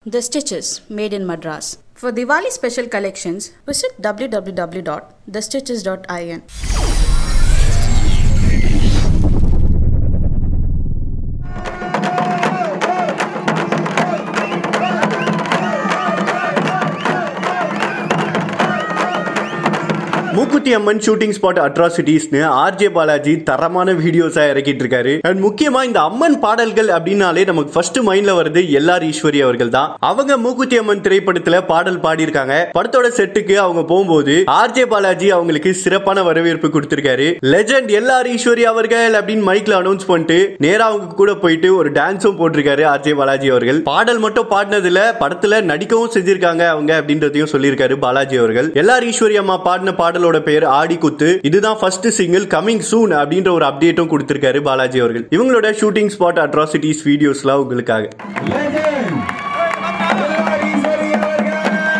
The Stitches made in Madras. For Diwali special collections, visit www.thestitches.in. Mookuthi Amman shooting spot அட்ராசிட்டிஸ்னு RJ Balaji தரமான வீடியோஸா இறக்கிட்டு இருக்காரு அண்ட் முக்கியமா இந்த அம்மன் பாடல்கள் அப்படின்னாலே நமக்கு ஃபர்ஸ்ட் மைண்ட்ல வருது எல்ஆர் ஈஸ்வரி அவர்கள் தான் அவங்க மூக்குத்தி அம்மன் திரைப்படத்துல பாடல் பாடியிருக்காங்க படத்தோட செட்டுக்கு அவங்க போகும்போது ஆர்ஜே பாலாஜி அவங்களுக்கு சிறப்பான வரவேற்பு கொடுத்திருக்காரு லெஜெண்ட் எல்ஆர் ஈஸ்வரி அவர்கள் அப்படின்னு மைக்ல அனௌன்ஸ் பண்ணிட்டு நேரா அவங்க கூட போயிட்டு ஒரு டான்ஸும் போட்டிருக்காரு ஆர்ஜே பாலாஜி அவர்கள் பாடல் மட்டும் பாடினதுல படத்துல நடிக்கவும் செஞ்சிருக்காங்க அவங்க அப்படின்றதையும் சொல்லியிருக்காரு பாலாஜி அவர்கள் எல்ஆர் ஈஸ்வரி அம்மா பாடின பாடலோட பெயர் ஆடி குத்து இதுதான் ஃபர்ஸ்ட் சிங்கிள் கமிங் சூன் அப்படின்ற ஒரு அப்டேட்டும் கொடுத்திருக்காரு பாலாஜி அவர்கள் இவங்களோட ஷூட்டிங் ஸ்பாட் அட்ராசிட்டிஸ் வீடியோஸ்லாம் உங்களுக்காக Legend! எல்ஆர் ஈஸ்வரி அவர்கள்!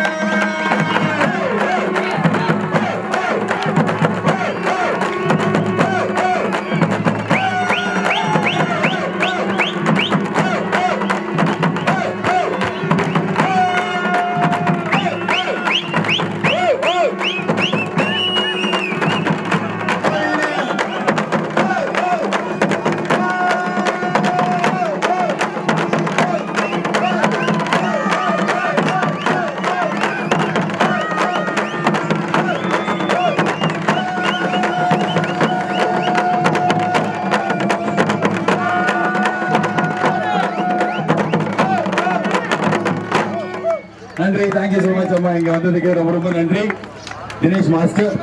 நன்றி தேங்க்யூ so மச் அம்மா இங்க வந்ததுக்கு ரொம்ப ரொம்ப நன்றி தினேஷ் மாஸ்டர்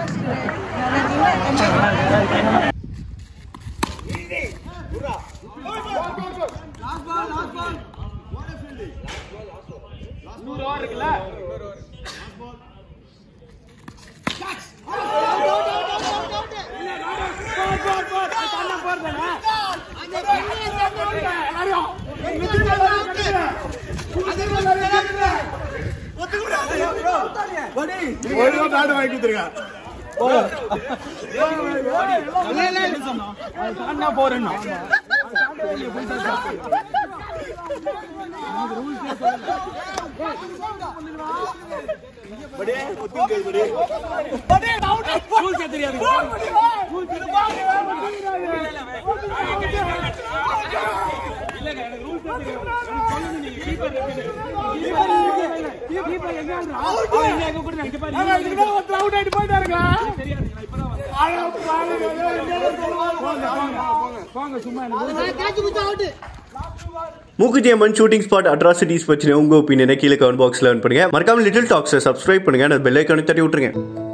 மூக்குத்தி அம்மன் ஷூட்டிங் ஸ்பாட் அட்ராசிட்டிஸ் பற்றின உங்க ஒப்பீனியனை கீழே கமெண்ட் பாக்ஸ்ல பண்ணுங்க மறக்காம லிட்டில் டாக்ஸை சப்ஸ்கிரைப் பண்ணுங்க அந்த பெல் ஐக்கானை தட்டி விட்டுருங்க